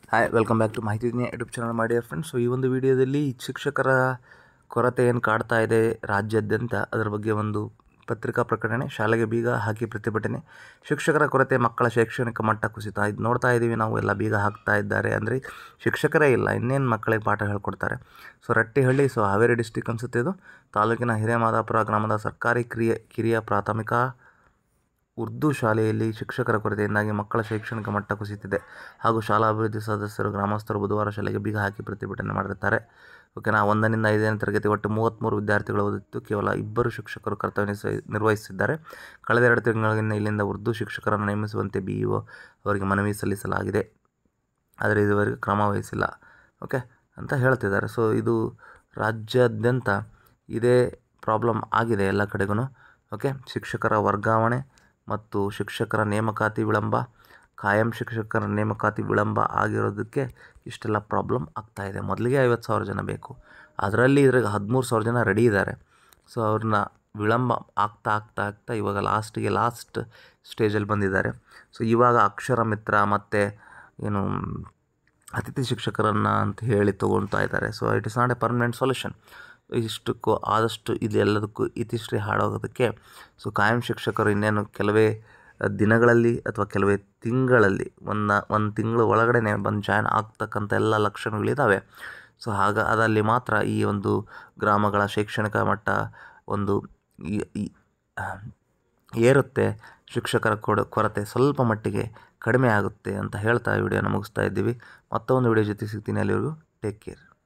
hi welcome back to Mahiti Duniya YouTube channel ಮಾಡಿ friends so ಈ ಒಂದು ವಿಡಿಯೋದಲ್ಲಿ ಶಿಕ್ಷಕರ ಕೊರತೆ ಏನು ಕಾಡ್ತಾ ಇದೆ ರಾಜ್ಯಾದ್ಯಂತ ಅದರ ಬಗ್ಗೆ ಒಂದು ಪತ್ರಿಕಾ ಪ್ರಕಟಣೆ ಶಾಲೆಗೆ ಬೀಗ ಹಾಕಿ ಪ್ರತಿಭಟನೆ ಶಿಕ್ಷಕರ ಕೊರತೆ ಮಕ್ಕಳ ಶೈಕ್ಷಣಿಕ ಮಟ್ಟ ಕುಸಿತ ಇದು ನೋಡ್ತಾ ಇದ್ದೀವಿ ನಾವು ಎಲ್ಲ ಬೀಗ ಹಾಕ್ತಾ ಇದ್ದಾರೆ ಅಂದರೆ ಶಿಕ್ಷಕರೇ ಇಲ್ಲ ಇನ್ನೇನು ಮಕ್ಕಳಿಗೆ ಪಾಠ ಹೇಳ್ಕೊಡ್ತಾರೆ so Rattihalli so Haveri district ಅನಿಸುತ್ತೆ ಇದು ತಾಲೂಕಿನ ಹಿರೇಮಾದಾಪುರ ಗ್ರಾಮದ ಸರ್ಕಾರಿ ಕ್ರಿಯೆ ಕಿರಿಯ ಪ್ರಾಥಮಿಕ ಉರ್ದು ಶಾಲೆಯಲ್ಲಿ ಶಿಕ್ಷಕರ ಕೊರತೆಯಿಂದಾಗಿ ಮಕ್ಕಳ ಶೈಕ್ಷಣಿಕ ಮಟ್ಟ ಕುಸಿತಿದೆ ಹಾಗೂ ಶಾಲಾ ಅಭಿವೃದ್ಧಿ ಸದಸ್ಯರು ಗ್ರಾಮಸ್ಥರು ಬುಧವಾರ ಶಾಲೆಗೆ ಬೀಗ ಹಾಕಿ ಪ್ರತಿಭಟನೆ ಮಾಡಿರುತ್ತಾರೆ ಓಕೆನಾ ಒಂದರಿಂದ ಐದನೇ ತರಗತಿ ಒಟ್ಟು ಮೂವತ್ತ್ಮೂರು ವಿದ್ಯಾರ್ಥಿಗಳು ಓದಿತ್ತು ಕೇವಲ ಇಬ್ಬರು ಶಿಕ್ಷಕರು ಕರ್ತವ್ಯ ನಿರ್ವಹಿ- ನಿರ್ವಹಿಸಿದ್ದಾರೆ ಕಳೆದ ಎರಡು ತಿಂಗಳಿಂದ ಇಲ್ಲಿಂದ ಉರ್ದು ಶಿಕ್ಷಕರನ್ನು ನೇಮಿಸುವಂತೆ ಬಿ ಇ ಅವರಿಗೆ ಮನವಿ ಸಲ್ಲಿಸಲಾಗಿದೆ ಆದರೆ ಇದುವರೆಗೆ ಕ್ರಮ ವಹಿಸಿಲ್ಲ ಓಕೆ ಅಂತ ಹೇಳ್ತಿದ್ದಾರೆ ಸೊ ಇದು ರಾಜ್ಯಾದ್ಯಂತ ಇದೇ ಪ್ರಾಬ್ಲಮ್ ಆಗಿದೆ ಎಲ್ಲ ಕಡೆಗೂ ಓಕೆ ಶಿಕ್ಷಕರ ವರ್ಗಾವಣೆ ಮತ್ತು ಶಿಕ್ಷಕರ ನೇಮಕಾತಿ ವಿಳಂಬ ಕಾಯಂ ಶಿಕ್ಷಕರ ನೇಮಕಾತಿ ವಿಳಂಬ ಆಗಿರೋದಕ್ಕೆ ಇಷ್ಟೆಲ್ಲ ಪ್ರಾಬ್ಲಮ್ ಆಗ್ತಾ ಇದೆ ಮೊದಲಿಗೆ ಐವತ್ತು ಸಾವಿರ ಜನ ಬೇಕು ಅದರಲ್ಲಿ ಇದ್ರಾಗ ಹದಿಮೂರು ಸಾವಿರ ಜನ ರೆಡಿ ಇದ್ದಾರೆ ಸೊ ಅವ್ರನ್ನ ವಿಳಂಬ ಆಗ್ತಾ ಆಗ್ತಾ ಆಗ್ತಾ ಇವಾಗ ಲಾಸ್ಟಿಗೆ ಲಾಸ್ಟ್ ಸ್ಟೇಜಲ್ಲಿ ಬಂದಿದ್ದಾರೆ ಸೊ ಇವಾಗ ಅಕ್ಷರ ಮಿತ್ರ ಮತ್ತು ಏನು ಅತಿಥಿ ಶಿಕ್ಷಕರನ್ನು ಅಂತ ಹೇಳಿ ತೊಗೊಳ್ತಾ ಇದ್ದಾರೆ so it is not a permanent solution ಇಷ್ಟಕ್ಕೂ ಆದಷ್ಟು ಇದೆಲ್ಲದಕ್ಕೂ ಇತಿಶ್ರೀ ಹಾಡೋಗೋದಕ್ಕೆ ಸೊ ಕಾಯಂ ಶಿಕ್ಷಕರು ಇನ್ನೇನು ಕೆಲವೇ ದಿನಗಳಲ್ಲಿ ಅಥವಾ ಕೆಲವೇ ತಿಂಗಳಲ್ಲಿ ಒಂದು ಒಂದು ತಿಂಗಳ ಒಳಗಡೆ ಬಂದು ಜಾಯ್ನ್ ಆಗ್ತಕ್ಕಂಥ ಎಲ್ಲ ಲಕ್ಷಣಗಳಿದ್ದಾವೆ ಸೊ ಹಾಗ ಅದಲ್ಲಿ ಮಾತ್ರ ಈ ಒಂದು ಗ್ರಾಮಗಳ ಶೈಕ್ಷಣಿಕ ಮಟ್ಟ ಒಂದು ಈ- ಈ- ಏರುತ್ತೆ ಶಿಕ್ಷಕರ ಕೊಡ ಕೊರತೆ ಸ್ವಲ್ಪ ಮಟ್ಟಿಗೆ ಕಡಿಮೆ ಆಗುತ್ತೆ ಅಂತ ಹೇಳ್ತಾ ಈ ವಿಡಿಯೋನ ಮುಗಿಸ್ತಾ ಇದ್ದೀವಿ ಮತ್ತೊಂದು ವಿಡಿಯೋ ಜೊತೆ ಸಿಗ್ತೀನಿ ಅಲ್ಲಿವರೆಗೂ ಟೇಕ್ ಕೇರ್